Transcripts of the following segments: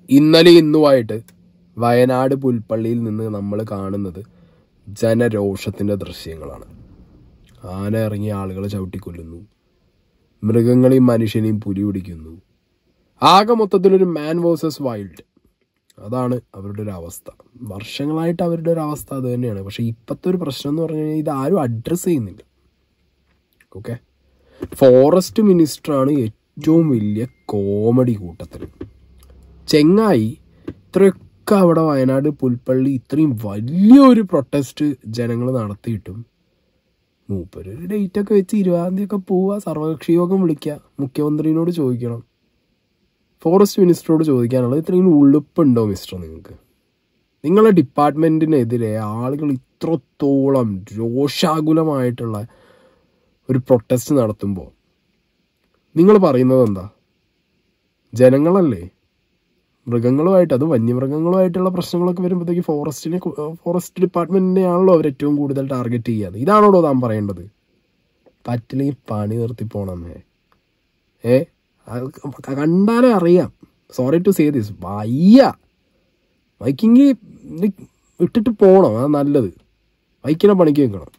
ഇന്നലെ ഇന്നുമായിട്ട് വയനാട് പുൽപ്പള്ളിയിൽ നിന്ന് നമ്മൾ കാണുന്നത് ജനരോഷത്തിന്റെ ദൃശ്യങ്ങളാണ് ആന ഇറങ്ങിയ ആളുകളെ ചവിട്ടിക്കൊല്ലുന്നു മൃഗങ്ങളെയും മനുഷ്യനെയും പുലി പിടിക്കുന്നു ആകെ മൊത്തത്തിലൊരു മാൻ വേഴ്സസ് വൈൽഡ് അതാണ് അവരുടെ ഒരു അവസ്ഥ വർഷങ്ങളായിട്ട് അവരുടെ ഒരു അവസ്ഥ അത് തന്നെയാണ് പക്ഷെ ഇപ്പോഴത്തെ ഒരു പ്രശ്നം എന്ന് പറഞ്ഞു കഴിഞ്ഞാൽ ഇത് ആരും അഡ്രസ്സ് ചെയ്യുന്നില്ല ഓക്കെ ഫോറസ്റ്റ് മിനിസ്റ്ററാണ് ഏറ്റവും വലിയ കോമഡി കൂട്ടത്തിൽ ചെങ്ങായി ഇത്രയൊക്കെ അവിടെ വയനാട് പുൽപ്പള്ളി ഇത്രയും വലിയൊരു പ്രൊട്ടസ്റ്റ് ജനങ്ങൾ നടത്തിയിട്ടും മൂപ്പര് ഒരു ഡേറ്റ് ഒക്കെ വെച്ച് ഇരുപതാം തീയതി ഒക്കെ പോവുക സർവകക്ഷി യോഗം വിളിക്കുക മുഖ്യമന്ത്രിനോട് ചോദിക്കണം ഫോറസ്റ്റ് മിനിസ്റ്ററോട് ചോദിക്കാനുള്ളത് ഇത്രയും ഉളുപ്പുണ്ടോ മിസ്റ്റർ നിങ്ങൾക്ക് നിങ്ങളുടെ ഡിപ്പാർട്ട്മെന്റിനെതിരെ ആളുകൾ ഇത്രത്തോളം രോഷാകുലമായിട്ടുള്ള ഒരു പ്രൊട്ടസ്റ്റ് നടത്തുമ്പോൾ നിങ്ങൾ പറയുന്നത് എന്താ ജനങ്ങളല്ലേ മൃഗങ്ങളുമായിട്ട് അത് വന്യമൃഗങ്ങളുമായിട്ടുള്ള പ്രശ്നങ്ങളൊക്കെ വരുമ്പോഴത്തേക്ക് ഫോറസ്റ്റിനെ കു- ഫോറസ്റ്റ് ഡിപ്പാർട്ട്മെന്റിനെയാണല്ലോ അവർ ഏറ്റവും കൂടുതൽ ടാർഗറ്റ് ചെയ്യാറ് ഇതാണോടോ താൻ പറയേണ്ടത് പറ്റില്ലെങ്കിൽ പണി നിർത്തി പോണമേ ഏ അത് കണ്ടാലേ അറിയാം സോറി ടു സേ ദിസ് വയ്യ വൈക്കിങ്ങി ഇട്ടിട്ട് പോണം അതാ നല്ലത് വൈക്കിനെ പണിക്ക് വെക്കണം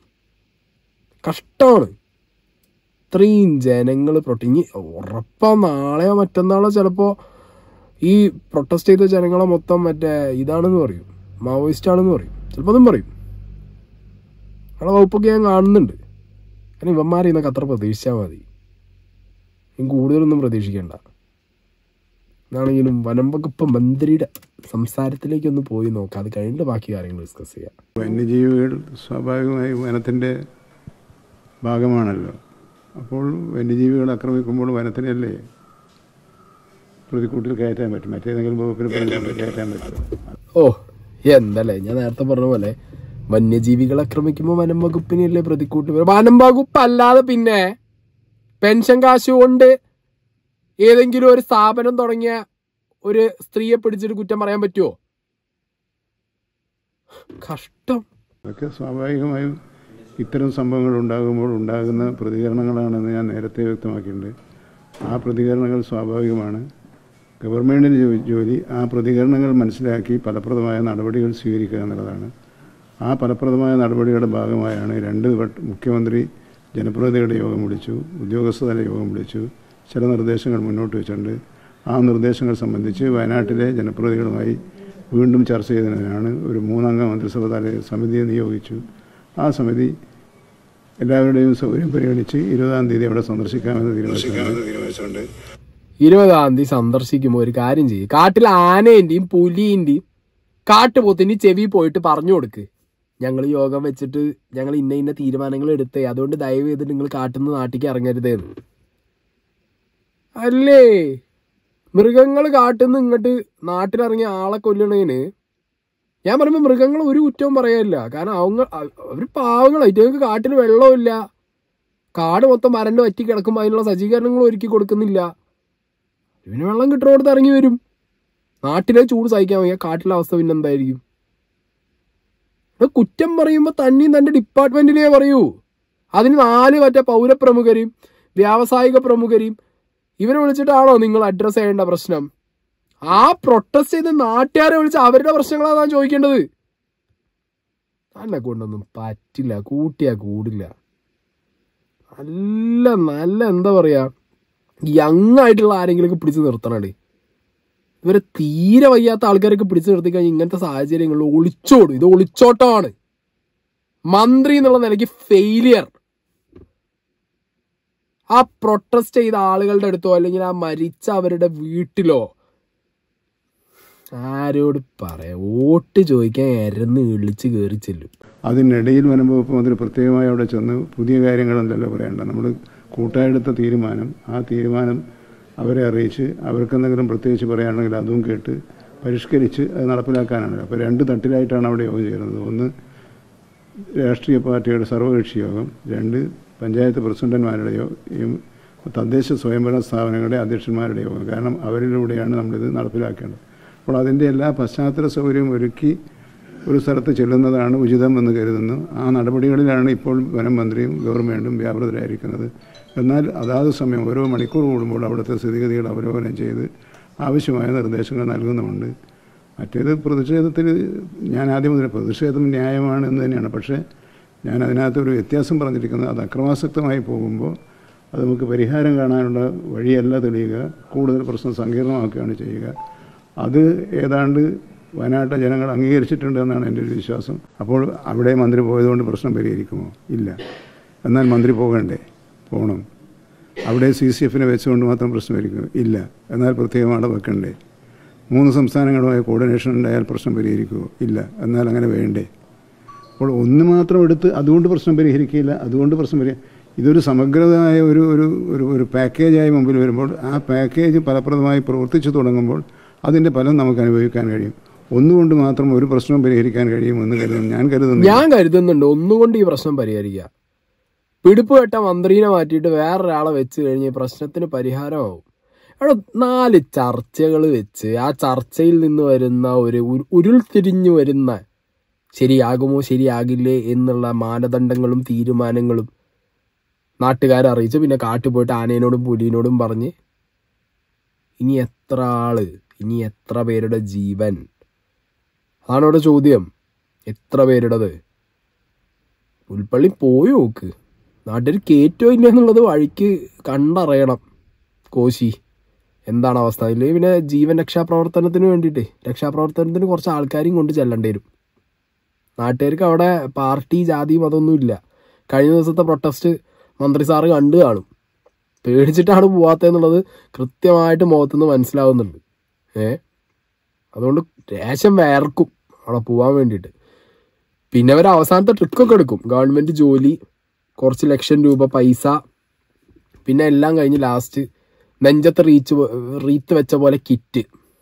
കഷ്ടമാണ് ഇത്രയും ജനങ്ങൾ പ്രൊട്ട ഇനി ഉറപ്പാ നാളെയോ മറ്റന്നാളോ ചിലപ്പോൾ ഈ പ്രൊട്ടസ്റ്റ് ചെയ്ത ജനങ്ങളെ മൊത്തം മറ്റേ ഇതാണെന്ന് പറയും മാവോയിസ്റ്റ് ആണെന്ന് പറയും ചിലപ്പോൾ അതും പറയും അവിടെ വകുപ്പൊക്കെ ഞാൻ കാണുന്നുണ്ട് കാരണം ഇവന്മാരെ ഇന്നൊക്കെ അത്ര പ്രതീക്ഷിച്ചാൽ മതി ഇനി കൂടുതലൊന്നും പ്രതീക്ഷിക്കണ്ട എന്നാണെങ്കിലും വനം വകുപ്പ് മന്ത്രിയുടെ സംസാരത്തിലേക്ക് ഒന്ന് പോയി നോക്കാം അത് കഴിഞ്ഞിട്ട് ബാക്കി കാര്യങ്ങൾ ഡിസ്കസ് ചെയ്യാം വന്യജീവികൾ സ്വാഭാവികമായി വനത്തിൻ്റെ ഭാഗമാണല്ലോ അപ്പോൾ വന്യജീവികൾ ആക്രമിക്കുമ്പോൾ വനത്തിനല്ലേ പ്രതിക്കൂട്ടിൽ കയറ്റാൻ പറ്റും മറ്റേതെങ്കിലും വകുപ്പിന് പ്രതിക്കൂട്ടിൽ കയറ്റാൻ പറ്റും ഓ എന്തല്ലേ ഞാൻ നേരത്തെ പറഞ്ഞ പോലെ വന്യജീവികൾ ആക്രമിക്കുമ്പോൾ വനം വകുപ്പിനല്ലേ പ്രതിക്കൂട്ട് വരും വനം വകുപ്പ് അല്ലാതെ പിന്നെ പെൻഷൻ കാശ് കൊണ്ട് ഏതെങ്കിലും ഒരു സ്ഥാപനം തുടങ്ങിയ ഒരു സ്ത്രീയെ പിടിച്ചിട്ട് കുറ്റം പറയാൻ പറ്റുമോ കഷ്ടം അതൊക്കെ സ്വാഭാവികമായും ഇത്തരം സംഭവങ്ങൾ ഉണ്ടാകുമ്പോൾ ഉണ്ടാകുന്ന പ്രതികരണങ്ങളാണെന്ന് ഞാൻ നേരത്തെ വ്യക്തമാക്കിയിട്ടുണ്ട് ആ പ്രതികരണങ്ങൾ സ്വാഭാവികമാണ് ഗവൺമെൻറ്റിൻ്റെ ജോ- ജോലി ആ പ്രതികരണങ്ങൾ മനസ്സിലാക്കി ഫലപ്രദമായ നടപടികൾ സ്വീകരിക്കുക എന്നുള്ളതാണ് ആ ഫലപ്രദമായ നടപടിയുടെ ഭാഗമായാണ് രണ്ട് വട്ട- മുഖ്യമന്ത്രി ജനപ്രതിനിധികളുടെ യോഗം വിളിച്ചു ഉദ്യോഗസ്ഥതല യോഗം വിളിച്ചു ചില നിർദ്ദേശങ്ങൾ മുന്നോട്ട് വെച്ചിട്ടുണ്ട് ആ നിർദ്ദേശങ്ങൾ സംബന്ധിച്ച് വയനാട്ടിലെ ജനപ്രതിനിധികളുമായി വീണ്ടും ചർച്ച ചെയ്തതിനാണ് ഒരു മൂന്നംഗ മന്ത്രിസഭ തല സമിതിയെ നിയോഗിച്ചു ആ സമിതി എല്ലാവരുടെയും സൗകര്യം പരിഗണിച്ച് ഇരുപതാം തീയതി അവിടെ സന്ദർശിക്കാമെന്ന് തീരുമാനിച്ചിട്ടുണ്ട് ഇരുപതാം തീയതി സന്ദർശിക്കുമ്പോൾ ഒരു കാര്യം ചെയ്യും കാട്ടിൽ ആനേന്റെയും പുലിന്റെയും കാട്ടുപോത്തിന്റെയും ചെവി പോയിട്ട് പറഞ്ഞു കൊടുക്ക് ഞങ്ങൾ യോഗം വെച്ചിട്ട് ഞങ്ങൾ ഇന്ന ഇന്ന തീരുമാനങ്ങൾ എടുത്തേ അതുകൊണ്ട് ദയവ് ചെയ്ത് നിങ്ങൾ കാട്ടുന്ന നാട്ടിലേക്ക് ഇറങ്ങരുതേന്ന് അല്ലേ മൃഗങ്ങൾ കാട്ടുന്ന ഇങ്ങോട്ട് നാട്ടിലിറങ്ങിയ ആളെ കൊല്ലണേന് ഞാൻ പറയുമ്പോൾ മൃഗങ്ങൾ ഒരു കുറ്റവും പറയാനില്ല കാരണം அவங்க അവർ പാവങ്ങളായിട്ട് ഞങ്ങൾക്ക് കാട്ടിൽ വെള്ളമില്ല കാട് മൊത്തം വരണ്ട് വറ്റി കിടക്കുമ്പോൾ അതിനുള്ള സജ്ജീകരണങ്ങൾ ഒരുക്കി കൊടുക്കുന്നില്ല ഇവന് വെള്ളം കിട്ടുന്നിടത്ത് ഇറങ്ങി വരും നാട്ടിലെ ചൂട് സഹിക്കാൻ വയ്യ കാട്ടിലെ അവസ്ഥ പിന്നെ എന്തായിരിക്കും ഇവിടെ കുറ്റം പറയുമ്പോൾ തന്നെയും തന്റെ ഡിപ്പാർട്ട്മെന്റിലേ പറയൂ അതിന് നാല് മറ്റേ പൗരപ്രമുഖരെയും വ്യാവസായിക പ്രമുഖരെയും ഇവരെ വിളിച്ചിട്ടാണോ നിങ്ങൾ അഡ്രസ് ചെയ്യേണ്ട പ്രശ്നം ആ പ്രൊട്ടസ്റ്റ് ചെയ്ത നാട്ടുകാരെ വിളിച്ച് അവരുടെ പ്രശ്നങ്ങളാണ് താൻ ചോദിക്കേണ്ടത് തന്നെ കൊണ്ടൊന്നും പറ്റില്ല കൂട്ടിയാ കൂടില്ല നല്ല നല്ല എന്താ പറയാ യങ് ആയിട്ടുള്ള ആരെങ്കിലും പിടിച്ച് നിർത്തണേ ഇവരെ തീരെ വയ്യാത്ത ആൾക്കാരൊക്കെ പിടിച്ചു നിർത്തി കഴിഞ്ഞാൽ ഇങ്ങനത്തെ സാഹചര്യങ്ങളിൽ ഒളിച്ചോടും ഇത് ഒളിച്ചോട്ടമാണ് മന്ത്രി എന്നുള്ള നിലയ്ക്ക് ഫെയിലിയർ ആ പ്രൊട്ടസ്റ്റ് ചെയ്ത ആളുകളുടെ അടുത്തോ അല്ലെങ്കിൽ ആ മരിച്ച അവരുടെ വീട്ടിലോ ആരോട് പറയാ വോട്ട് ചോദിക്കാൻ എരന്ന് ഇളിച്ച് കയറി ചെല്ലും അതിനിടയിൽ വനം വകുപ്പ് മന്ത്രി പ്രത്യേകമായി അവിടെ ചെന്ന് പുതിയ കാര്യങ്ങളെന്തല്ലോ പറയണ്ട നമ്മൾ കൂട്ടായെടുത്ത തീരുമാനം ആ തീരുമാനം അവരെ അറിയിച്ച് അവർക്കെന്തെങ്കിലും പ്രത്യേകിച്ച് പറയുകയാണെങ്കിൽ അതും കേട്ട് പരിഷ്കരിച്ച് അത് നടപ്പിലാക്കാനാണ് അപ്പോൾ രണ്ട് തട്ടിലായിട്ടാണ് അവിടെ യോഗം ചേരുന്നത് ഒന്ന് രാഷ്ട്രീയ പാർട്ടിയുടെ സർവകക്ഷി യോഗം രണ്ട് പഞ്ചായത്ത് പ്രസിഡന്റുമാരുടെ യോഗം തദ്ദേശ സ്വയംഭരണ സ്ഥാപനങ്ങളുടെ അധ്യക്ഷന്മാരുടെ യോഗം കാരണം അവരിലൂടെയാണ് നമ്മളിത് നടപ്പിലാക്കേണ്ടത് അപ്പോൾ അതിൻ്റെ എല്ലാ പശ്ചാത്തല സൗകര്യവും ഒരുക്കി ഒരു സ്ഥലത്ത് ചെല്ലുന്നതാണ് ഉചിതം എന്ന് കരുതുന്നു ആ നടപടികളിലാണ് ഇപ്പോൾ വനം മന്ത്രിയും ഗവൺമെൻറ്റും വ്യാപൃതരായിരിക്കുന്നത് എന്നാൽ അതാത് സമയം ഓരോ മണിക്കൂർ കൂടുമ്പോൾ അവിടുത്തെ സ്ഥിതിഗതികൾ അവലോകനം ചെയ്ത് ആവശ്യമായ നിർദ്ദേശങ്ങൾ നൽകുന്നുമുണ്ട് മറ്റേത് പ്രതിഷേധത്തിൽ ഞാൻ ആദ്യം മുതൽ പ്രതിഷേധം ന്യായമാണ് എന്ന് തന്നെയാണ് പക്ഷേ ഞാൻ അതിനകത്ത് ഒരു വ്യത്യാസം പറഞ്ഞിരിക്കുന്നത് അത് അക്രമാസക്തമായി പോകുമ്പോൾ അത് നമുക്ക് പരിഹാരം കാണാനുള്ള വഴിയല്ല തെളിയുക കൂടുതൽ പ്രശ്നം സങ്കീർണമാക്കുകയാണ് ചെയ്യുക അത് ഏതാണ്ട് വയനാട്ടിലെ ജനങ്ങൾ അംഗീകരിച്ചിട്ടുണ്ട് എന്നാണ് എൻ്റെ ഒരു വിശ്വാസം അപ്പോൾ അവിടെ മന്ത്രി പോയതുകൊണ്ട് പ്രശ്നം പരിഹരിക്കുമോ ഇല്ല എന്നാൽ മന്ത്രി പോകണ്ടേ പോകണം അവിടെ സി സി എഫിനെ വെച്ചുകൊണ്ട് മാത്രം പ്രശ്നം പരിഹരിക്കും ഇല്ല എന്നാൽ പ്രത്യേകം അവിടെ വെക്കണ്ടേ മൂന്ന് സംസ്ഥാനങ്ങളുമായി കോർഡിനേഷൻ ഉണ്ടായാൽ പ്രശ്നം പരിഹരിക്കുമോ ഇല്ല എന്നാൽ അങ്ങനെ വേണ്ടേ അപ്പോൾ ഒന്ന് മാത്രം എടുത്ത് അതുകൊണ്ട് പ്രശ്നം പരിഹരിക്കില്ല അതുകൊണ്ട് പ്രശ്നം പരിഹരി ഇതൊരു സമഗ്രമായ ഒരു ഒരു ഒരു ഒരു പാക്കേജായി മുമ്പിൽ വരുമ്പോൾ ആ പാക്കേജ് ഫലപ്രദമായി പ്രവർത്തിച്ചു തുടങ്ങുമ്പോൾ അതിൻ്റെ ഫലം നമുക്ക് അനുഭവിക്കാൻ കഴിയും ഒന്നുകൊണ്ട് മാത്രം ഒരു പ്രശ്നവും പരിഹരിക്കാൻ കഴിയുമെന്ന് കരുതുന്നു ഞാൻ കരുതുന്നു ഞാൻ കരുതുന്നുണ്ട് ഒന്നുകൊണ്ട് ഈ പ്രശ്നം പരിഹരിക്കുക പിടിപ്പ് കെട്ട മന്ത്രിനെ മാറ്റിയിട്ട് വേറൊരാളെ വെച്ച് കഴിഞ്ഞ് ഈ പ്രശ്നത്തിന് പരിഹാരമാവും അവിടെ നാല് ചർച്ചകൾ വെച്ച് ആ ചർച്ചയിൽ നിന്ന് വരുന്ന ഒരു ഉരു- ഉരുൾതിരിഞ്ഞു വരുന്ന ശരിയാകുമോ ശരിയാകില്ലേ എന്നുള്ള മാനദണ്ഡങ്ങളും തീരുമാനങ്ങളും നാട്ടുകാരെ അറിയിച്ച് പിന്നെ കാട്ടിൽ പോയിട്ട് ആനേനോടും പുലിനോടും പറഞ്ഞ് ഇനി എത്ര ആള് ഇനി എത്ര പേരുടെ ജീവൻ അതാണ് ഇവിടെ ചോദ്യം എത്ര പേരുടേത് പുൽപ്പള്ളി പോയി നോക്ക് നാട്ടിൽ കയറ്റോ ഇല്ല എന്നുള്ളത് വഴിക്ക് കണ്ടറിയണം കോശി എന്താണ് അവസ്ഥ ഇല്ലെങ്കിൽ പിന്നെ ജീവൻ രക്ഷാപ്രവർത്തനത്തിന് വേണ്ടിയിട്ട് രക്ഷാപ്രവർത്തനത്തിന് കുറച്ച് ആൾക്കാരെയും കൊണ്ട് ചെല്ലേണ്ടി വരും നാട്ടുകാർക്ക് അവിടെ പാർട്ടി ജാതി മതമൊന്നും ഇല്ല കഴിഞ്ഞ ദിവസത്തെ പ്രൊട്ടസ്റ്റ് മന്ത്രി സാറ് കണ്ടു കാണും പേടിച്ചിട്ടാണ് പോവാത്തതെന്നുള്ളത് കൃത്യമായിട്ട് മുഖത്തുനിന്ന് മനസ്സിലാവുന്നുണ്ട് ഏ അതുകൊണ്ട് ദേശം വേർക്കും അവിടെ പോവാൻ വേണ്ടിയിട്ട് പിന്നെ അവർ അവസാനത്തെ ട്രിക്കൊക്കെ എടുക്കും ഗവൺമെന്റ് ജോലി കുറച്ച് ലക്ഷം രൂപ പൈസ പിന്നെ എല്ലാം കഴിഞ്ഞ് ലാസ്റ്റ് നെഞ്ചത്ത് റീച്ച് പോ- റീത്ത് വെച്ച പോലെ കിറ്റ്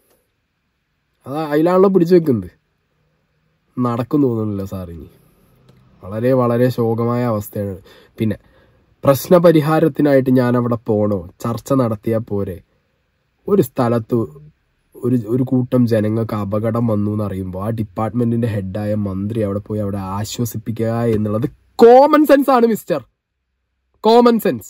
അത് അതിലാണല്ലോ പിടിച്ചു വെക്കുന്നത് നടക്കും തോന്നുന്നില്ല സാർ ഇനി വളരെ വളരെ ശോകമായ അവസ്ഥയാണ് പിന്നെ പ്രശ്നപരിഹാരത്തിനായിട്ട് ഞാൻ അവിടെ പോണോ ചർച്ച നടത്തിയാൽ പോരെ ഒരു സ്ഥലത്ത് ഒരു ഒരു കൂട്ടം ജനങ്ങൾക്ക് അപകടം വന്നു എന്ന് അറിയുമ്പോൾ ആ ഡിപ്പാർട്ട്മെന്റിന്റെ ഹെഡായ മന്ത്രി അവിടെ പോയി അവിടെ ആശ്വസിപ്പിക്കുക എന്നുള്ളത് കോമൺ സെൻസ് ആണ് മിസ്റ്റർ കോമൺ സെൻസ്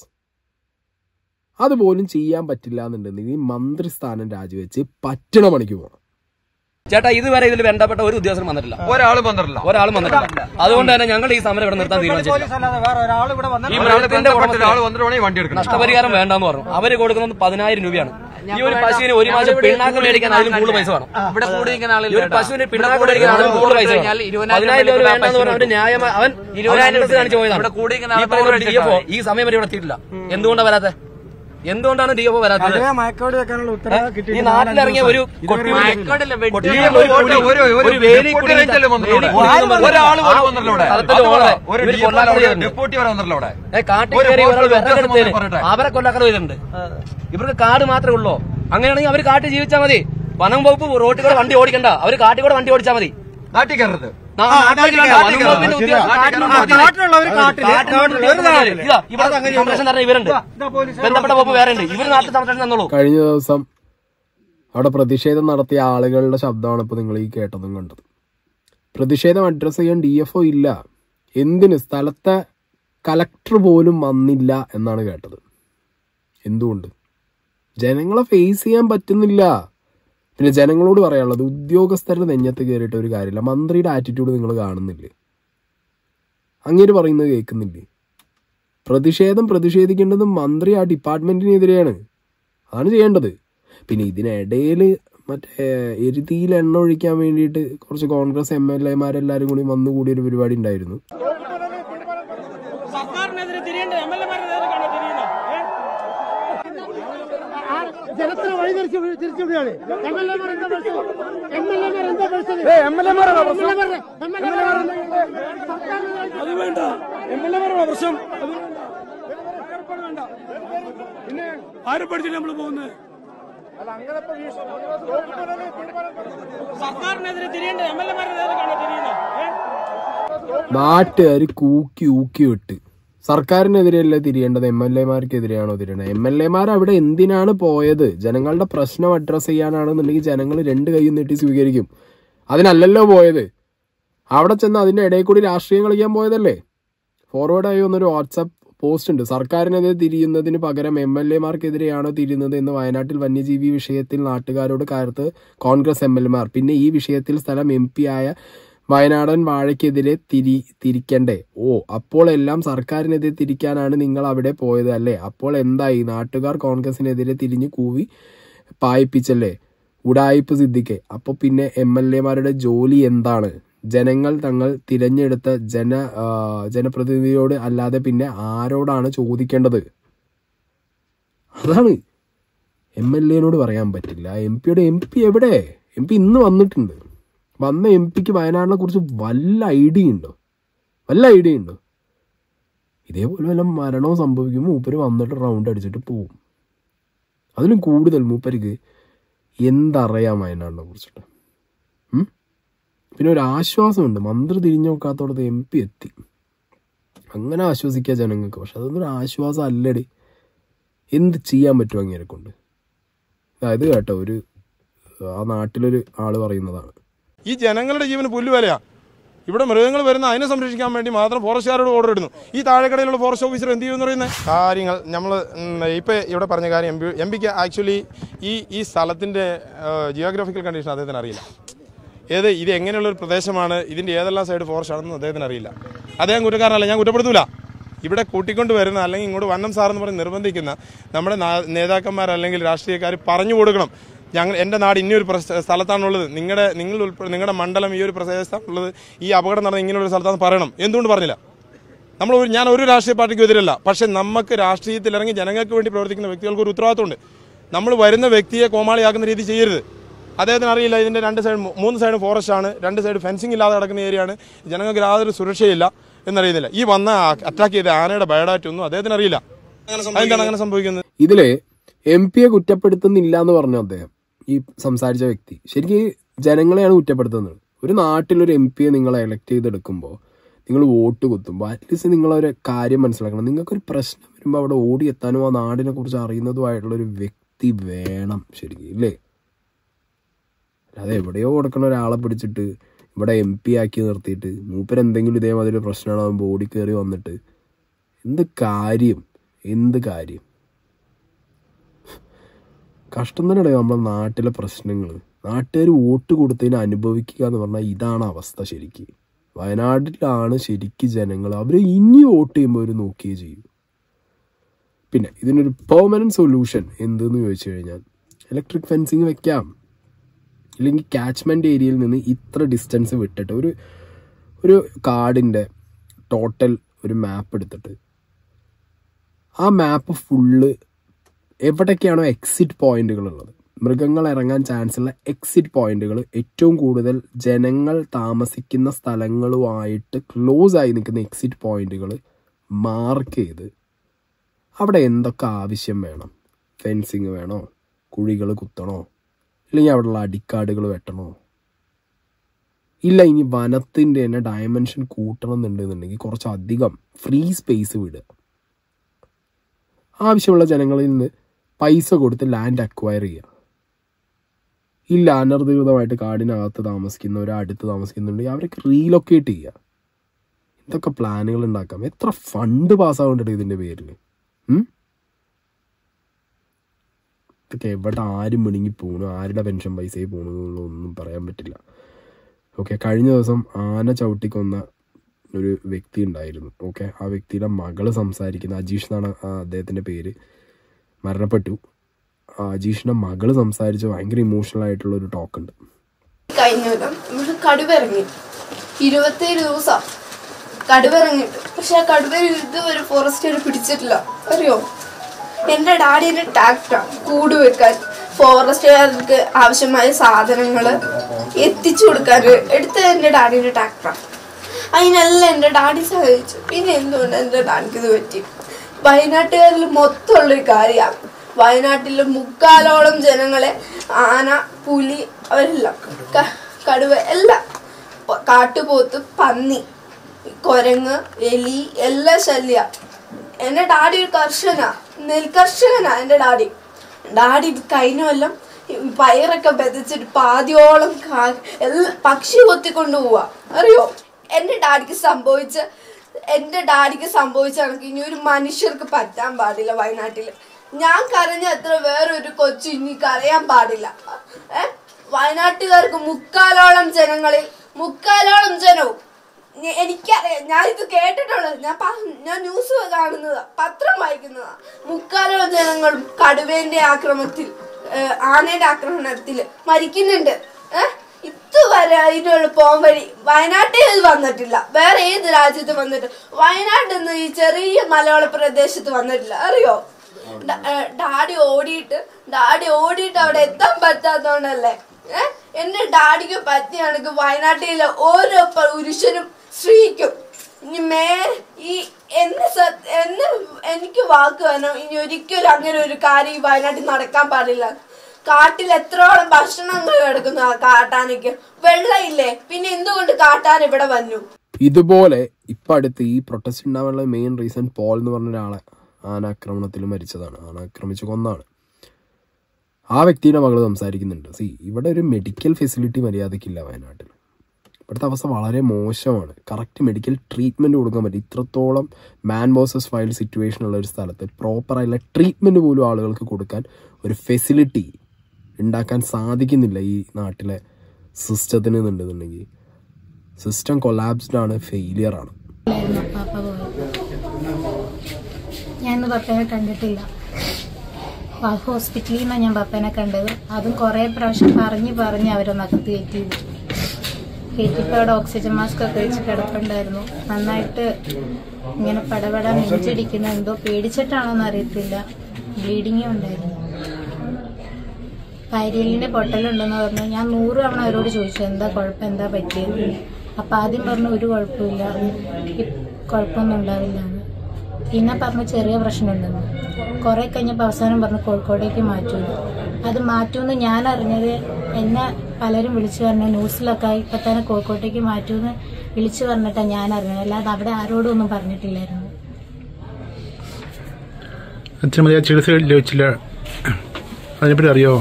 അതുപോലും ചെയ്യാൻ പറ്റില്ല എന്നുണ്ടെങ്കിൽ ഈ മന്ത്രി സ്ഥാനം രാജിവെച്ച് പറ്റണ പണിക്ക് പോകണം ചേട്ടാ ഇതുവരെ ഇതിൽ ബന്ധപ്പെട്ട ഒരു ഉദ്യോഗസ്ഥരും വന്നിട്ടില്ല ഒരാളും വന്നിട്ടില്ല ഒരാളും വന്നിട്ടില്ല അതുകൊണ്ട് തന്നെ ഞങ്ങൾ ഈ സമരം ഇവിടെ നിർത്താൻ തീരുമാനിച്ചില്ല ഈ മൃഗത്തിന്റെ ഒരാൾ ഉടമസ്ഥന് വന്നിട്ടുണ്ടെങ്കിൽ വണ്ടി എടുക്കണം നഷ്ടപരിഹാരം വേണ്ടെന്ന് പറഞ്ഞു അവര് കൊടുക്കുന്നത് പതിനായിരം രൂപയാണ് ഈ ഒരു പശുവിന് ഒരു മാസം പിണ്ണാക്ക് മേടിക്കാൻ അതിലും കൂടുതൽ പൈസ വേണം ഇവിടെ കൂടിയിരിക്കുന്ന ഈ ഒരു പശുവിന് പിണ്ണാക്ക് മേടിക്കാൻ അതിലും കൂടുതൽ പൈസ വേണം പതിനായിരം രൂപ വേണ്ടെന്ന് പറഞ്ഞു അവര് ന്യായമായി അവൻ ഇരുപതിനായിരം രൂപ കാണിച്ചു പോയതാണ് ഇവിടെ കൂടിയിരിക്കുന്ന ഈ പറയുന്ന ഡി എഫ് ഈ സമയം വരെ ഇവിടെ എത്തിയിട്ടില്ല എന്തുകൊണ്ടാണ് വരാത്തെ എന്തുകൊണ്ടാണ് ഡി എഫ് വരാത്തത് ഈ നാട്ടിലിറങ്ങിയ ഒരു കൊട്ടി മയക്കോടില്ല, വെട്ടി കൊട്ടിയും ഒരു പുലി, ഒരു- ഒരു ഒരു വേലി ഡെപ്യൂട്ടി കുടുങ്ങി- റേഞ്ചല്ലേ വന്നിട്ടുള്ളത്? വേലി കുടുങ്ങി വന്നിട്ടുള്ളത്. ഒരാൾ പോലും ആ വന്നിട്ടില്ല ഇവിടെ. സ്ഥലത്തിന്റെ അത് ഓണറെ ഒരു ഇവര് DFO കൊല്ലാക്കട അവിടെ, വരുന്നുണ്ട്. ഡെപ്യൂട്ടി വരെ വന്നിട്ടില്ല ഇവിടെ ഏ, കാട്ടിൽ ഒരു കയറി പോസ്റ്റ് ഒരാൾ ഉദ്യോഗസ്ഥൻ വിറകെടുത്തതിന് പറയട്ടെ. അവരെ കൊല്ലാക്കട വരുന്നുണ്ട് ഇവർക്ക് കാട് മാത്രമേ ഉള്ളൂ അങ്ങനെയാണെങ്കിൽ അവർ കാട്ടിൽ ജീവിച്ചാൽ മതി വനം വകുപ്പ് റോട്ടിൽ കൂടെ വണ്ടി ഓടിക്കണ്ട അവര് കാട്ടിൽ കൂടെ വണ്ടി ഓടിച്ചാൽ മതി നാട്ടിൽ കയറരുത് നാ- നാട്ടിൽ വേണ്ട. വനം വകുപ്പിന്റെ ഉദ്യോഗസ്ഥർ കാട്ടിലുള്ളവർ കാട്ടിലുള്ളവർ ഇതാ ഇവിടെ സംരക്ഷണം തരുന്ന ഇവരുണ്ട് ബന്ധപ്പെട്ട വകുപ്പ് വേറെ ഉണ്ട് ഇവര് നാട്ടിൽ സംരക്ഷണം തന്നോളൂ കഴിഞ്ഞ ദിവസം അവിടെ പ്രതിഷേധം നടത്തിയ ആളുകളുടെ ശബ്ദമാണ് ഇപ്പോൾ നിങ്ങൾ ഈ കേട്ടതും കണ്ടത് പ്രതിഷേധം അഡ്രസ്സ് ചെയ്യാൻ ഡി എഫ് ഒ ഇല്ല എന്തിന് സ്ഥലത്തെ കലക്ടർ പോലും വന്നില്ല എന്നാണ് കേട്ടത് എന്തുകൊണ്ട് ജനങ്ങളെ ഫേസ് ചെയ്യാൻ പറ്റുന്നില്ല പിന്നെ ജനങ്ങളോട് പറയാനുള്ളത് ഉദ്യോഗസ്ഥരുടെ നെഞ്ഞത്ത് കയറിയിട്ട് ഒരു കാര്യമില്ല മന്ത്രിയുടെ ആറ്റിറ്റ്യൂഡ് നിങ്ങൾ കാണുന്നില്ലേ അങ്ങേര് പറയുന്നത് കേൾക്കുന്നില്ലേ പ്രതിഷേധം പ്രതിഷേധിക്കേണ്ടത് മന്ത്രി ആ ഡിപ്പാർട്ട്മെന്റിനെതിരെയാണ് അതാണ് ചെയ്യേണ്ടത് പിന്നെ ഇതിനിടയിൽ മറ്റേ എരുതിയിൽ എണ്ണ ഒഴിക്കാൻ വേണ്ടിയിട്ട് കുറച്ച് കോൺഗ്രസ് എം എൽ എമാരെല്ലാരും കൂടി വന്നു കൂടിയൊരു പരിപാടി ഉണ്ടായിരുന്നു സർക്കാരിനെതിരെ തിരിയേണ്ടത് എം എൽ എമാരെതിരെ തിരിയുന്നത് ജനത്തിന് വഴി തിരിച്ചു തിരിച്ചുവിടുകയാണ് എം എൽ എമാർ എന്താ പഠിച്ചത് എം എൽ എമാർ എന്താ പഠിച്ചത് എം എൽ എമാർ അത് വേണ്ട എം എൽ എമാരുടെ പ്രശ്നം അത് വേണ്ട പിന്നെ ആരെ പഠിച്ചിട്ട് നമ്മൾ പോകുന്നത് സർക്കാരിനെതിരെ തിരിയേണ്ടത് എം എൽ എമാരെതിരെ തിരിയുന്നത് നാട്ടുകാർ കൂക്കി ഊക്കി വിട്ട് സർക്കാരിനെതിരെയല്ല തിരിയേണ്ടത് എം എൽ എമാർക്കെതിരെയാണോ തിരിയേണ്ടത് എം എൽ എമാർ അവിടെ എന്തിനാണ് പോയത് ജനങ്ങളുടെ പ്രശ്നം അഡ്രസ്സ് ചെയ്യാനാണെന്നുണ്ടെങ്കിൽ ജനങ്ങൾ രണ്ട് കൈയും നീട്ടി സ്വീകരിക്കും അതിനല്ലല്ലോ പോയത് അവിടെ ചെന്ന് അതിന്റെ ഇടയിൽ കൂടി രാഷ്ട്രീയം കളിക്കാൻ പോയതല്ലേ ഫോർവേഡായി വന്നൊരു വാട്സപ്പ് പോസ്റ്റ് ഉണ്ട് സർക്കാരിനെതിരെ തിരിയുന്നതിന് പകരം എം എൽ എമാർക്കെതിരെയാണോ തിരിയുന്നത് എന്ന് വയനാട്ടിൽ വന്യജീവി വിഷയത്തിൽ നാട്ടുകാരോട് കാലത്ത് കോൺഗ്രസ് എം എൽ എമാർ പിന്നെ ഈ വിഷയത്തിൽ സ്ഥലം എം പി ആയ വയനാടൻ വാഴയ്ക്കെതിരെ തിരി തിരിക്കണ്ടേ ഓ അപ്പോൾ എല്ലാം സർക്കാരിനെതിരെ തിരിക്കാനാണ് നിങ്ങൾ അവിടെ പോയത് അല്ലേ അപ്പോൾ എന്തായി നാട്ടുകാർ കോൺഗ്രസിനെതിരെ തിരിഞ്ഞു കൂവി പായിപ്പിച്ചല്ലേ ഉടായിപ്പ് സിദ്ദിഖെ അപ്പോൾ പിന്നെ എം എൽ എമാരുടെ ജോലി എന്താണ് ജനങ്ങൾ തങ്ങൾ തിരഞ്ഞെടുത്ത ജന ആ, ജനപ്രതിനിധിയോട് അല്ലാതെ പിന്നെ ആരോടാണ് ചോദിക്കേണ്ടത് അതാണ് എം എൽ എനോട് പറയാൻ പറ്റില്ല എം പിയുടെ എം പി എവിടെ എം പി ഇന്ന് വന്നിട്ടുണ്ട് വന്ന എം പിക്ക് വയനാടിനെ കുറിച്ച് വല്ല ഐഡിയ ഉണ്ടോ വല്ല ഐഡിയ ഉണ്ടോ ഇതേപോലെ വല്ല മരണവും സംഭവിക്കുമ്പോൾ മൂപ്പര് വന്നിട്ട് റൗണ്ട് അടിച്ചിട്ട് പോവും അതിലും കൂടുതൽ മൂപ്പർക്ക് എന്തറിയാം വയനാടിനെ കുറിച്ചിട്ട് ഉം? പിന്നെ ഒരു ആശ്വാസമുണ്ട് മന്ത്രി തിരിഞ്ഞു നോക്കാത്തോടത്ത് എം പി എത്തി അങ്ങനെ ആശ്വസിക്കുക ജനങ്ങൾക്ക് പക്ഷെ അതൊന്നും ഒരു ആശ്വാസം അല്ലടി എന്ത് ചെയ്യാൻ പറ്റും അങ്ങനെ കൊണ്ട് അതായത് കേട്ടോ ഒരു ആ നാട്ടിലൊരു ആള് പറയുന്നതാണ് ഈ ജനങ്ങളുടെ ജീവന് പുല്ലുവിലയാ ഇവിടെ മൃഗങ്ങൾ വരുന്ന അതിനെ സംരക്ഷിക്കാൻ വേണ്ടി മാത്രം ഫോറസ്റ്റുകാരോട് ഓർഡർ ഇടുന്നു ഈ താഴെക്കടയിലുള്ള ഫോറസ്റ്റ് ഓഫീസർ എന്ത് ചെയ്യുമെന്ന് പറയുന്നത് കാര്യങ്ങൾ നമ്മൾ ഇപ്പോൾ ഇവിടെ പറഞ്ഞ കാര്യം എം പി എം പിക്ക് ആക്ച്വലി ഈ ഈ സ്ഥലത്തിൻ്റെ ജിയോഗ്രാഫിക്കൽ കണ്ടീഷൻ അദ്ദേഹത്തിന് അറിയില്ല ഏത് ഇത് എങ്ങനെയുള്ള ഒരു പ്രദേശമാണ് ഇതിൻ്റെ ഏതെല്ലാം സൈഡ് ഫോറസ്റ്റ് ആണെന്ന് അദ്ദേഹത്തിന് അറിയില്ല അദ്ദേഹം കുറ്റക്കാരനല്ല ഞാൻ കുറ്റപ്പെടുത്തൂല ഇവിടെ കൂട്ടിക്കൊണ്ട് വരുന്ന അല്ലെങ്കിൽ ഇങ്ങോട്ട് വന്നം സാർ എന്ന് പറഞ്ഞ് നിർബന്ധിക്കുന്ന നമ്മുടെ നാ- നേതാക്കന്മാർ അല്ലെങ്കിൽ രാഷ്ട്രീയക്കാർ പറഞ്ഞു കൊടുക്കണം ഞങ്ങൾ എൻ്റെ നാട് ഇനിയൊരു പ്രസ്ഥ- സ്ഥലത്താണുള്ളത് നിങ്ങളുടെ നിങ്ങൾ ഉൾപ്പെ- നിങ്ങളുടെ മണ്ഡലം ഈ ഒരു പ്രദേശത്താണുള്ളത് ഈ അപകടം നടന്ന ഇങ്ങനെയുള്ള സ്ഥലത്താണെന്ന് പറയണം എന്തുകൊണ്ട് പറഞ്ഞില്ല നമ്മൾ ഒരു ഞാൻ ഒരു രാഷ്ട്രീയ പാർട്ടിക്കും എതിരല്ല പക്ഷെ നമുക്ക് രാഷ്ട്രീയത്തിൽ ഇറങ്ങി ജനങ്ങൾക്ക് വേണ്ടി പ്രവർത്തിക്കുന്ന വ്യക്തികൾക്ക് ഒരു ഉത്തരവാദിത്തമുണ്ട് നമ്മൾ വരുന്ന വ്യക്തിയെ കോമാളിയാക്കുന്ന രീതി ചെയ്യരുത് അദ്ദേഹത്തിന് അറിയില്ല ഇതിന്റെ രണ്ട് സൈഡ് മൂന്ന് സൈഡ് ഫോറസ്റ്റ് ആണ് രണ്ട് സൈഡ് ഫെൻസിംഗ് ഇല്ലാതെ കിടക്കുന്ന ഏരിയയാണ് ജനങ്ങൾക്ക് യാതൊരു സുരക്ഷയില്ല എന്നറിയുന്നില്ല ഈ വന്ന അറ്റാക്ക് ചെയ്ത ആനയുടെ ബയോഡാറ്റ ഒന്നും അദ്ദേഹത്തിന് അറിയില്ല അതെന്താണ് അങ്ങനെ സംഭവിക്കുന്നത് ഇതില് എം പിയെ കുറ്റപ്പെടുത്തുന്നില്ല എന്ന് പറഞ്ഞു അദ്ദേഹം ഈ സംസാരിച്ച വ്യക്തി ശരിക്കും ജനങ്ങളെയാണ് കുറ്റപ്പെടുത്തുന്നത് ഒരു നാട്ടിലൊരു എം പിയെ നിങ്ങൾ എലക്ട് ചെയ്തെടുക്കുമ്പോൾ നിങ്ങൾ വോട്ട് കുത്തുമ്പോൾ അറ്റ്ലീസ്റ്റ് നിങ്ങളൊരു കാര്യം മനസ്സിലാക്കണം നിങ്ങൾക്കൊരു പ്രശ്നം വരുമ്പോൾ അവിടെ ഓടിയെത്താനും ആ നാടിനെ കുറിച്ച് അറിയുന്നതുമായിട്ടുള്ള ഒരു വ്യക്തി വേണം ശരിക്കും ഇല്ലേ അല്ലാതെ എവിടെയോ കൊടുക്കണ ഒരാളെ പിടിച്ചിട്ട് ഇവിടെ എം പി ആക്കി നിർത്തിയിട്ട് മൂപ്പര് എന്തെങ്കിലും ഇതേമാതിരി പ്രശ്നമാകുമ്പോൾ ഓടി കയറി വന്നിട്ട് എന്ത് കാര്യം എന്ത് കാര്യം കഷ്ടം തന്നെയാണ് നമ്മുടെ നാട്ടിലെ പ്രശ്നങ്ങൾ നാട്ടുകാർ വോട്ട് കൊടുത്തതിന് അനുഭവിക്കുക എന്ന് പറഞ്ഞാൽ ഇതാണ് അവസ്ഥ ശരിക്ക് വയനാട്ടിലാണ് ശരിക്ക് ജനങ്ങൾ അവർ ഇനി വോട്ട് ചെയ്യുമ്പോൾ അവർ നോക്കുകയേ ചെയ്യും പിന്നെ ഇതിനൊരു പെർമനന്റ് സൊല്യൂഷൻ എന്തെന്ന് ചോദിച്ചു കഴിഞ്ഞാൽ ഇലക്ട്രിക് ഫെൻസിങ് വെക്കാം ഇല്ലെങ്കിൽ കാച്ച്മെന്റ് ഏരിയയിൽ നിന്ന് ഇത്ര ഡിസ്റ്റൻസ് വിട്ടിട്ട് ഒരു ഒരു കാടിൻ്റെ ടോട്ടൽ ഒരു മാപ്പ് എടുത്തിട്ട് ആ മാപ്പ് ഫുള്ള് എവിടൊക്കെയാണോ എക്സിറ്റ് പോയിന്റുകൾ ഉള്ളത് മൃഗങ്ങൾ ഇറങ്ങാൻ ചാൻസ് ഉള്ള എക്സിറ്റ് പോയിന്റുകൾ ഏറ്റവും കൂടുതൽ ജനങ്ങൾ താമസിക്കുന്ന സ്ഥലങ്ങളുമായിട്ട് ക്ലോസ് ആയി നിൽക്കുന്ന എക്സിറ്റ് പോയിന്റുകൾ മാർക്ക് ചെയ്ത് അവിടെ എന്തൊക്കെ ആവശ്യം വേണം ഫെൻസിങ് വേണോ കുഴികൾ കുത്തണോ ഇല്ലെങ്കിൽ അവിടെയുള്ള അടിക്കാടുകൾ വെട്ടണോ ഇല്ല ഇനി വനത്തിൻ്റെ തന്നെ ഡയമെൻഷൻ കൂട്ടണം എന്നുണ്ടെന്നുണ്ടെങ്കിൽ കുറച്ചധികം ഫ്രീ സ്പേസ് വിടുക ആവശ്യമുള്ള ജനങ്ങളിൽ നിന്ന് പൈസ കൊടുത്ത് ലാൻഡ് അക്വയർ ചെയ്യുക ഇല്ല അനധികൃതമായിട്ട് കാടിനകത്ത് താമസിക്കുന്നവർ അടുത്ത് താമസിക്കുന്നുണ്ടെങ്കിൽ അവരൊക്കെ റീലൊക്കേറ്റ് ചെയ്യുക എന്തൊക്കെ പ്ലാനുകൾ ഉണ്ടാക്കാം എത്ര ഫണ്ട് പാസ്സാവേണ്ടത് ഇതിൻ്റെ പേരിൽ ഉം? ഇതൊക്കെ എവിടെ ആരും മിണുങ്ങി പോണു ആരുടെ പെൻഷൻ പൈസയിൽ പോണു എന്നുള്ളതൊന്നും പറയാൻ പറ്റില്ല ഓക്കെ കഴിഞ്ഞ ദിവസം ആന ചവിട്ടിക്കൊന്ന ഒരു വ്യക്തി ഉണ്ടായിരുന്നു ഓക്കെ ആ വ്യക്തിയുടെ മകള് സംസാരിക്കുന്ന അജീഷ് എന്നാണ് ആ അദ്ദേഹത്തിൻ്റെ പേര് മരണപ്പെട്ടു ആ അജീഷിൻ്റെ മകള് സംസാരിച്ച ഭയങ്കര ഇമോഷണൽ ആയിട്ടുള്ള ഒരു ടോക്ക് ഉണ്ട് കഴിഞ്ഞ കൊല്ലം ഇവിടെ കടുവ ഇറങ്ങി ഇരുപത്തേഴ് ദിവസം കടുവ ഇറങ്ങിയിട്ട് പക്ഷെ ആ കടുവ ഇതുവരെ ഫോറസ്റ്റുകാർ പിടിച്ചിട്ടില്ല അറിയോ എൻ്റെ ഡാഡിയുടെ ട്രാക്ടറാണ് കൂട് വെക്കാൻ ഫോറസ്റ്റുകാർക്ക് ആവശ്യമായ സാധനങ്ങൾ എത്തിച്ചു കൊടുക്കാൻ എടുത്തത് എൻ്റെ ഡാഡിയുടെ ട്രാക്ടറാണ് അതിനെല്ലാം എൻ്റെ ഡാഡി സഹായിച്ചു പിന്നെ എന്തുകൊണ്ട് എൻ്റെ ഡാഡിക്ക് ഇത് പറ്റി വയനാട്ടുകാരിൽ മൊത്തമുള്ളൊരു കാര്യമാണ് വയനാട്ടിലെ മുക്കാലോളം ജനങ്ങളെ ആന പുലി അവരെല്ലാം ക- കടുവ എല്ലാം പ- കാട്ടുപോത്ത് പന്നി കൊരങ്ങ് എലി എല്ലാം ശല്യ എൻ്റെ ഡാഡി ഒരു കർഷകനാ നെൽകർഷകനാ എൻ്റെ ഡാഡി ഡാഡി കഴിഞ്ഞ കൊല്ലം ഈ പയറൊക്കെ ബെതിച്ചിട്ട് പാതിയോളം കാ- എല്ലാ പക്ഷി കൊത്തിക്കൊണ്ട് പോവാ അറിയോ എൻ്റെ ഡാഡിക്ക് സംഭവിച്ച എന്റെ ഡാഡിക്ക് സംഭവിച്ച കണക്ക് ഇനി ഒരു മനുഷ്യർക്ക് പറ്റാൻ പാടില്ല വയനാട്ടില് ഞാൻ കരഞ്ഞ അത്ര വേറൊരു കൊച്ചു ഇനി കരയാൻ പാടില്ല ഏ വയനാട്ടുകാർക്ക് മുക്കാലോളം ജനങ്ങളിൽ മുക്കാലോളം ജനവും ഞ- എനിക്കറിയാം ഞാൻ ഇത് കേട്ടിട്ടുള്ളത് ഞാൻ പ- ഞാൻ ന്യൂസ് കാണുന്നതാ പത്രം വായിക്കുന്നതാ മുക്കാലോളം ജനങ്ങളും കടുവേന്റെ ആക്രമണത്തിൽ ഏഹ്, ആനയുടെ ആക്രമണത്തിൽ മരിക്കുന്നുണ്ട് ഏഹ് ഇതുവരെ അതിനുള്ള പോകാൻ വഴി വയനാട്ടിൽ ഇത് വന്നിട്ടില്ല വേറെ ഏത് രാജ്യത്ത് വന്നിട്ട് വയനാട്ടിൽ നിന്ന് ഈ ചെറിയ മലയാള പ്രദേശത്ത് വന്നിട്ടില്ല അറിയോ ഡ- ഏഹ്, ഡാഡി ഓടിയിട്ട് ഡാഡി ഓടിയിട്ട് അവിടെ എത്താൻ പറ്റാത്തോണ്ടല്ലേ ഏഹ് എന്റെ ഡാഡിക്ക് പറ്റിയാണെങ്കിൽ വയനാട്ടിലെ ഓരോ പ- പുരുഷനും സ്ത്രീക്കും ഇനി മേ ഈ എന്നെ സ- എന്നെ എനിക്ക് വാക്ക് വേണം ഇനി ഒരിക്കലും അങ്ങനെ ഒരു കാര്യം ഈ വയനാട്ടിൽ നടക്കാൻ പാടില്ല കാട്ടിൽ എത്രോളം ഭക്ഷണങ്ങൾ കിടക്കുന്നു ആ കാട്ടാനയ്ക്ക് വെള്ളമില്ലേ പിന്നെ എന്തുകൊണ്ട് കാട്ടാൻ ഇവിടെ വന്നു ഇതുപോലെ ഇപ്പം അടുത്ത് ഈ പ്രൊട്ടസ്റ്റ് ഉണ്ടാവാനുള്ള മെയിൻ റീസൺ പോൾ എന്ന് പറഞ്ഞ ഒരാളെ ആനാക്രമണത്തിൽ മരിച്ചതാണ് ആനാക്രമിച്ച് കൊന്നാണ് ആ വ്യക്തിയുടെ മകൾ സംസാരിക്കുന്നുണ്ട് സി ഇവിടെ ഒരു മെഡിക്കൽ ഫെസിലിറ്റി മര്യാദയ്ക്കില്ല വയനാട്ടിൽ ഇവിടുത്തെ അവസ്ഥ വളരെ മോശമാണ് കറക്റ്റ് മെഡിക്കൽ ട്രീറ്റ്മെൻറ്റ് കൊടുക്കാൻ പറ്റും ഇത്രത്തോളം മാൻ വേഴ്സസ് വൈൽഡ് സിറ്റുവേഷൻ ഉള്ള ഒരു സ്ഥലത്ത് പ്രോപ്പറായിട്ടുള്ള ട്രീറ്റ്മെൻറ്റ് പോലും ആളുകൾക്ക് കൊടുക്കാൻ ഒരു ഫെസിലിറ്റി ഉണ്ടാക്കാൻ സാധിക്കുന്നില്ല ഈ നാട്ടിലെ സിസ്റ്റത്തിന് എന്നുണ്ടെന്നുണ്ടെങ്കിൽ സിസ്റ്റം കൊലാപ്സ്ഡ് ആണ് ഫെയിലിയർ ആണ് ഇല്ലായിരുന്നു പാപ്പ പോയത് ഞാൻ ഇന്ന് പപ്പേനെ കണ്ടിട്ടില്ല ആ ഹോസ്പിറ്റലിൽ നിന്നാണ് ഞാൻ പപ്പേനെ കണ്ടത് അതും കുറേ പ്രാവശ്യം പറഞ്ഞ് പറഞ്ഞ് അവരൊന്നകത്ത് കയറ്റി കയറ്റിയപ്പോൾ അവിടെ ഓക്സിജൻ മാസ്ക് ഒക്കെ വെച്ച് കിടപ്പുണ്ടായിരുന്നു നന്നായിട്ട് ഇങ്ങനെ പടപട നെഞ്ചിടിക്കുന്ന എന്തോ പേടിച്ചിട്ടാണോന്ന് അറിയത്തില്ല ബ്ലീഡിങ്ങും ഉണ്ടായിരുന്നു കരിയലിന്റെ പൊട്ടലുണ്ടെന്ന് പറഞ്ഞു ഞാൻ നൂറ് തവണ അവരോട് ചോദിച്ചു എന്താ കുഴപ്പം എന്താ പറ്റിയത് അപ്പൊ ആദ്യം പറഞ്ഞു ഒരു കുഴപ്പമില്ല ഇ- കുഴപ്പമൊന്നും ഉണ്ടാവില്ല എന്ന് പിന്നെ പറഞ്ഞു ചെറിയ പ്രശ്നമുണ്ടെന്ന് കുറെ കഴിഞ്ഞപ്പോൾ അവസാനം പറഞ്ഞു കോഴിക്കോടേക്ക് മാറ്റുമെന്ന് അത് മാറ്റുമെന്ന് ഞാൻ അറിഞ്ഞത് എന്നെ പലരും വിളിച്ചു പറഞ്ഞു ന്യൂസിലൊക്കെ ഇപ്പൊ തന്നെ കോഴിക്കോട്ടേക്ക് മാറ്റുമെന്ന് വിളിച്ചു പറഞ്ഞിട്ടാണ് ഞാൻ അറിഞ്ഞത് അല്ലാതെ അവിടെ ആരോടും ഒന്നും പറഞ്ഞിട്ടില്ലായിരുന്നു അച്ഛൻ മതി ചികിത്സ ലഭിച്ചില്ല അതിനെപ്പറ്റി അറിയാമോ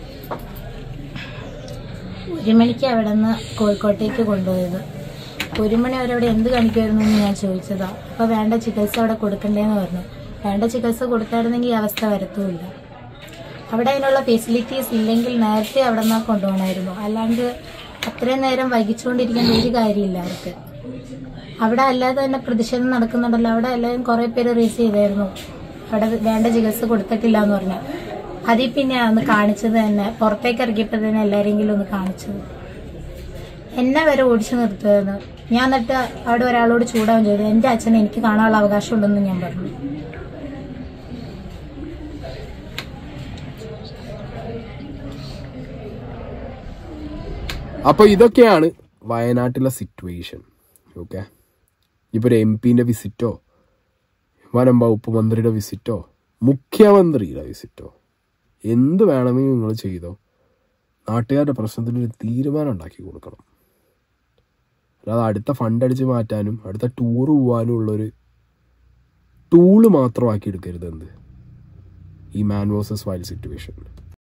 ഒരു മണിക്ക് അവിടെ നിന്ന് കോഴിക്കോട്ടേക്ക് കൊണ്ടുപോയത് ഒരു മണി വരെ അവിടെ എന്ത് കാണിക്കുമായിരുന്നു എന്ന് ഞാൻ ചോദിച്ചതാ അപ്പൊ വേണ്ട ചികിത്സ അവിടെ കൊടുക്കണ്ടേന്ന് പറഞ്ഞു വേണ്ട ചികിത്സ കൊടുത്തായിരുന്നെങ്കിൽ ഈ അവസ്ഥ വരത്തുമില്ല അവിടെ അതിനുള്ള ഫെസിലിറ്റീസ് ഇല്ലെങ്കിൽ നേരത്തെ അവിടെ നിന്ന് കൊണ്ടുപോകണമായിരുന്നു അല്ലാണ്ട് അത്രയും നേരം വൈകിച്ചുകൊണ്ടിരിക്കേണ്ട ഒരു കാര്യമില്ല അവർക്ക് അവിടെ അല്ലാതെ തന്നെ പ്രതിഷേധം നടക്കുന്നുണ്ടല്ലോ അവിടെ എല്ലാവരും കുറെ പേര് റീസ് ചെയ്തായിരുന്നു അവിടെ വേണ്ട ചികിത്സ കൊടുത്തിട്ടില്ല എന്ന് പറഞ്ഞു അതിൽ പിന്നെ ഒന്ന് കാണിച്ചത് തന്നെ പുറത്തേക്ക് ഇറങ്ങിയപ്പോൾ തന്നെ എല്ലാരെങ്കിലും ഒന്ന് കാണിച്ചത് എന്നെ വരെ ഓടിച്ചു നിർത്തുമായിരുന്നു ഞാൻ എന്നിട്ട് അവിടെ ഒരാളോട് ചൂടാവും ചെയ്തു എന്റെ അച്ഛനെ എനിക്ക് കാണാനുള്ള അവകാശമുണ്ടെന്ന് ഞാൻ പറഞ്ഞു അപ്പോൾ ഇതൊക്കെയാണ് വയനാട്ടിലെ സിറ്റുവേഷൻ ഓക്കെ ഇപ്പോൾ ഒരു എം പിൻ്റെ വിസിറ്റോ വനം വകുപ്പ് മന്ത്രിയുടെ വിസിറ്റോ മുഖ്യമന്ത്രിയുടെ വിസിറ്റോ എന്ത് വേണമെങ്കിൽ നിങ്ങൾ ചെയ്തോ നാട്ടുകാരുടെ പ്രശ്നത്തിന് ഒരു തീരുമാനം ഉണ്ടാക്കി കൊടുക്കണം അല്ലാതെ അടുത്ത ഫണ്ട് അടിച്ച് മാറ്റാനും അടുത്ത ടൂർ പോകാനും ഉള്ളൊരു ടൂള് മാത്രമാക്കി എടുക്കരുത് എന്ത് ഈ മാൻ വേഴ്സസ് വൈൽഡ് സിറ്റുവേഷൻ